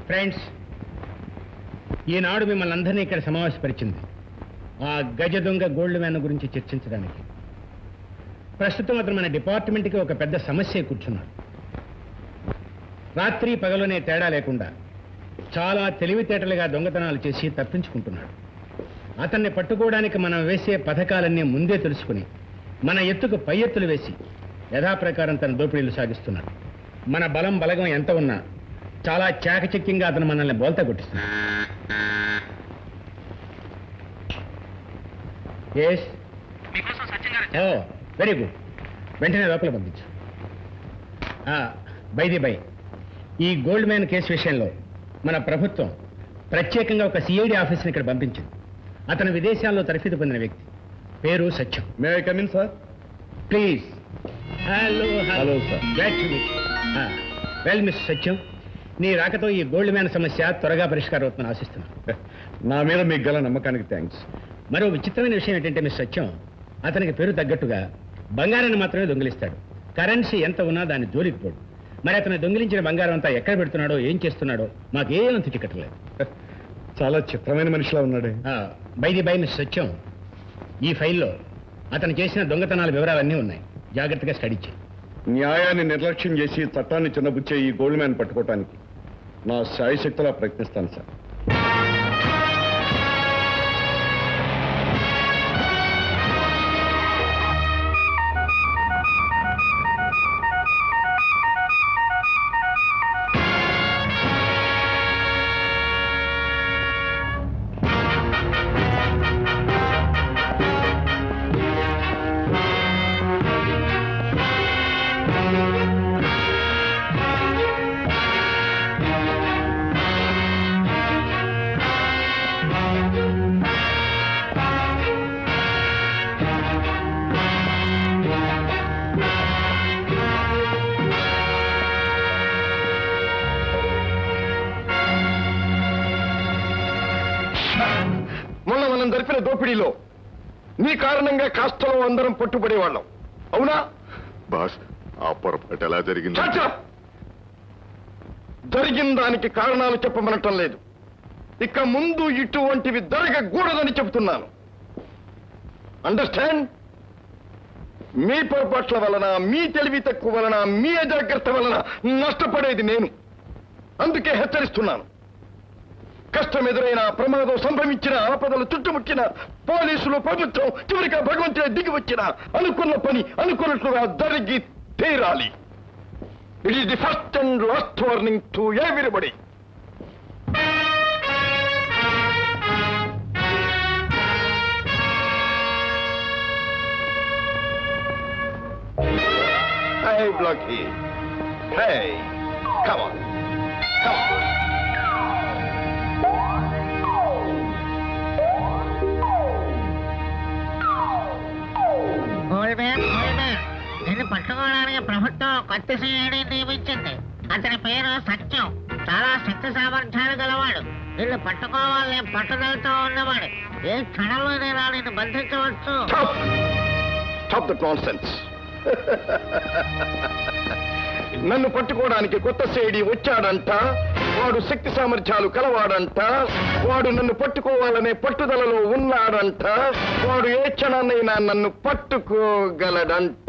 Friends ఈనాడు మిమ్మల్ని అందరినీ ఇక్కడ సమావేశపరిచింది ఆ గజ దొంగ గోల్డ్ మ్యాన్ గురించి చర్చించడానికి ప్రస్తుతం అతను మన డిపార్ట్మెంట్కి ఒక పెద్ద సమస్య కూర్చున్నాడు రాత్రి పగలునే తేడా లేకుండా చాలా తెలివితేటలుగా దొంగతనాలు చేసి తప్పించుకుంటున్నాడు అతన్ని పట్టుకోవడానికి మనం వేసే పథకాలన్నీ ముందే తెలుసుకుని మన ఎత్తుకు పై ఎత్తులు వేసి యథాప్రకారం తన దోపిడీలు సాగిస్తున్నాడు మన బలం బలగం ఎంత ఉన్నా చాలా చాకచక్యంగా అతను మనల్ని బోల్తా కొట్టిస్తున్నాడు ఎస్ మీకోసం సత్యం గారు ఓ వెరీ గుడ్ వెంటనే లోపల పంపించు బైది బై ఈ గోల్డ్ మ్యాన్ కేసు విషయంలో మన ప్రభుత్వం ప్రత్యేకంగా ఒక సిఐడి ఆఫీస్ని ఇక్కడ పంపించింది అతను విదేశాల్లో తరఫీదు పొందిన వ్యక్తి పేరు Satyam may I come in sir please hello Hello, sir. Glad to meet well miss Satyam నీ రాకతో ఈ గోల్డ్ మ్యాన్ సమస్య త్వరగా పరిష్కారం అవుతుందని ఆశిస్తున్నాను నా మీద మీకు గల నమ్మకానికి థ్యాంక్స్ మరో విచిత్రమైన విషయం ఏంటంటే మిస్ సత్యం అతనికి పేరు తగ్గట్టుగా బంగారాన్ని మాత్రమే దొంగిలిస్తాడు కరెన్సీ ఎంత ఉన్నా దాన్ని జోలికి పోడు మరి అతను దొంగిలించిన బంగారం అంతా ఎక్కడ పెడుతున్నాడో ఏం చేస్తున్నాడో మాకు ఏం చిక్కట్లేదు చాలా చిత్రమైన మనిషిలా ఉన్నాడే బైది బై మిస్ సత్యం ఈ ఫైల్లో అతను చేసిన దొంగతనాల వివరాలన్నీ ఉన్నాయి జాగ్రత్తగా స్టడీ చేయి న్యాయాన్ని నిర్లక్ష్యం చేసి చట్టాన్ని చిన్నబుచ్చే ఈ గోల్డ్ మ్యాన్ పట్టుకోవటానికి నా శాయశక్తులా ప్రయత్నిస్తాను సార్ మొన్న మనం జరిపిన దోపిడీలో నీ కారణంగా కాస్తలో అందరం పట్టుబడేవాళ్ళం అవునా బాస్ ఆ పొరపాటు ఎలా జరిగింది చాచా జరిగిన దానికి కారణాలు చెప్పమనటం లేదు ఇక ముందు ఇటువంటివి జరగకూడదని చెబుతున్నాను అండర్స్టాండ్ మీ పొరపాట్ల వలన మీ తెలివి తక్కువ వలన మీ అజాగ్రత్త వలన నష్టపడేది నేను అందుకే హెచ్చరిస్తున్నాను కష్టం ఎదురైన ప్రమాదం సంభవించిన ఆపదలు చుట్టుముట్టిన పోలీసులు ప్రభుత్వం చివరిగా భగవంతుడే దిగి వచ్చిన అనుకున్న పని అనుకున్నట్లుగా జరిగి తీరాలి it is the first and last warning to everybody Hey, Blocky. Hey, come on. Come on. Gold man gold man నిన్ను పట్టుకోవడానికి ప్రభుత్వం కొత్త సిఐడి నియమించింది అతని పేరు సత్యం చాలా శక్తి సామర్థ్యాలు గలవాడు నిన్ను పట్టుకోవాలనే పట్టుదలతో ఉన్నవాడు ఏ క్షణంలోనైనా నిన్ను బంధించవచ్చు Stop! Stop that nonsense. నన్ను పట్టుకోవడానికి కొత్త సేడి వచ్చాడంట వాడు శక్తి సామర్థ్యాలు కలవాడంట వాడు నన్ను పట్టుకోవాలనే పట్టుదలలో ఉన్నాడంట వాడు ఏ క్షణాన్నైనా నన్ను పట్టుకోగలడంట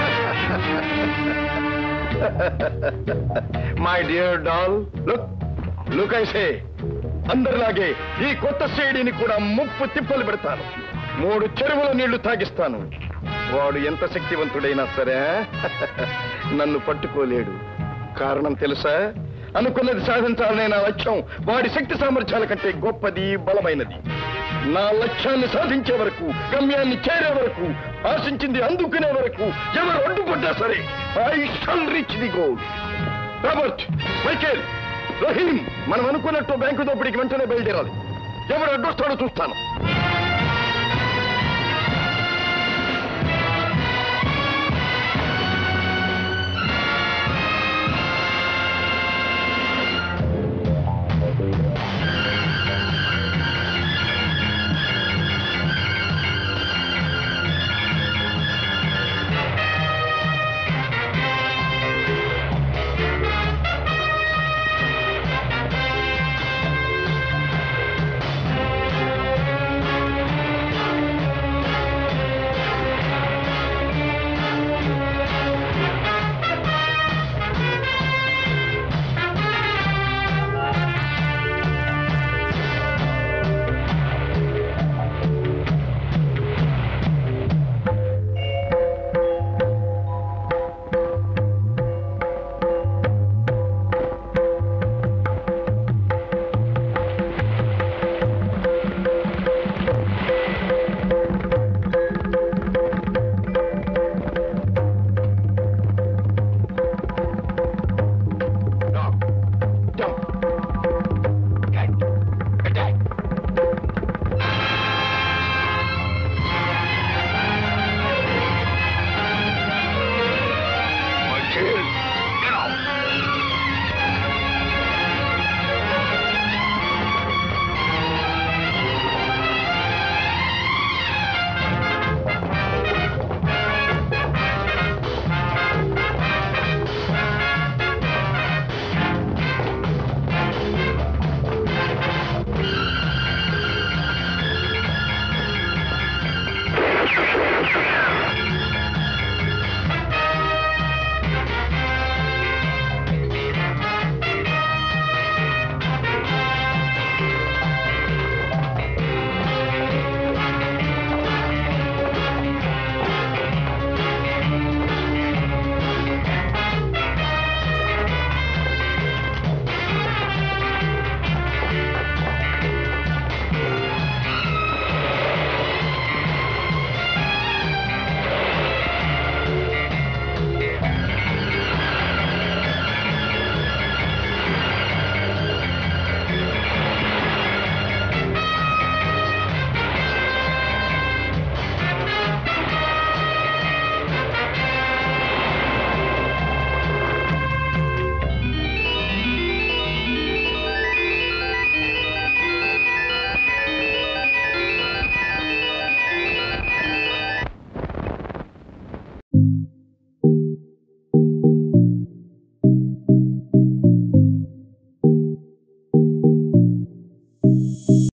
my dear doll look look ఐసే అందరిలాగే ఈ కొత్త సేడిని కూడా ముప్పు తిప్పలు పెడతాను మూడు చెరువుల నీళ్లు తాగిస్తాను వాడు ఎంత శక్తివంతుడైనా సరే నన్ను పట్టుకోలేడు కారణం తెలుసా అనుకున్నది సాధించాలనే నా లక్ష్యం వాడి శక్తి సామర్థ్యాల కంటే గొప్పది బలమైనది నా లక్ష్యాన్ని సాధించే వరకు గమ్యాన్ని చేరే వరకు ఆశించింది అందుకునే వరకు ఎవరు అడ్డుపడ్డా సరే I shall reach the goal Robert Michael Rahim మనం అనుకున్నట్టు బ్యాంకు దోపిడీకి వెంటనే బయలుదేరాలి ఎవరు అడ్డొస్తాడో చూస్తాను